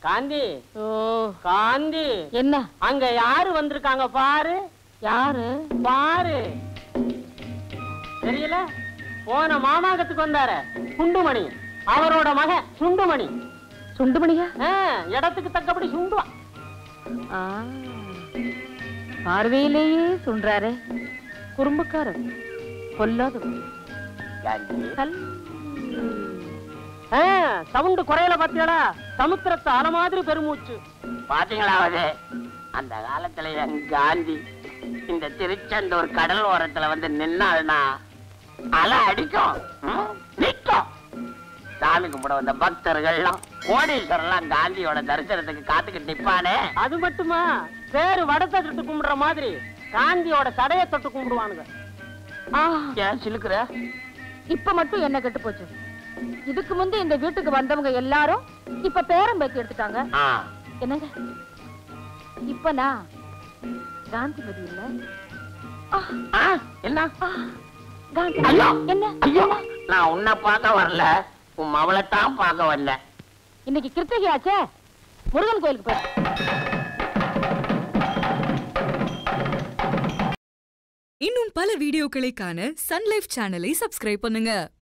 காந்தி ஓ காந்தி என்ன அங்க யாரு வந்திருக்காங்க பாரு யாரு பாரு தெரியல போன மாமாகத்துக்கு வந்தாரு குண்டுமணி அவரோட மகன் சுண்டுமணி சுண்டுமணியா ஆ, இடத்துக்கு தக்கபடி சுண்டுவான் ஆ, பார்வையிலேயே சுன்றாரே குறும்புக்காரர் கொல்லாதவர் கல் சவுண்டு குறையல பாத்தியாடா சமுத்திரத்தை அலை மாதிரி பெருமூச்சு பாத்தீங்களாவது அந்த காலத்துல என் காந்தி இந்த திருச்செந்தூர் கடல் ஓரத்துல வந்து நின்னாள்னா அலை அடிக்கும் ம், நிக்கும் சாமி கும்பிட வந்த பக்தர்கள்லாம் கோடீஸ்வரர்லாம் காந்தியோட தரிசனத்துக்கு காத்துக்கிட்டு நிப்பானே அது மட்டுமா பேரு வடத்தை தொட்டு கும்பிடுற மாதிரி காந்தியோட சடைய தொட்டு கும்பிடுவானுங்க ஆ, ஏன் சிலுக்குற இப்ப மட்டும் என்ன கெட்டு போச்சு இதுக்கு முந்தி இந்த வீட்டுக்கு வந்தவங்க எல்லாரும் இப்ப பேரம் பேத்தி எடுத்துட்டாங்க ஆ, என்னங்க இப்ப நான் காந்திமதி இல்ல ஆ, ஆ, என்ன ஆ, காந்தி ஐயோ என்ன ஐயோ நான் உன்னை பார்க்க வரல உன் மவளைத்தான் பார்க்க வந்தேன் இன்னைக்கு கிருத்திகை ஆச்சே முருகன் கோயிலுக்கு போய் இன்னும் பல வீடியோக்களை காண சன்லைஃப் சேனலை சப்ஸ்கிரைப் பண்ணுங்க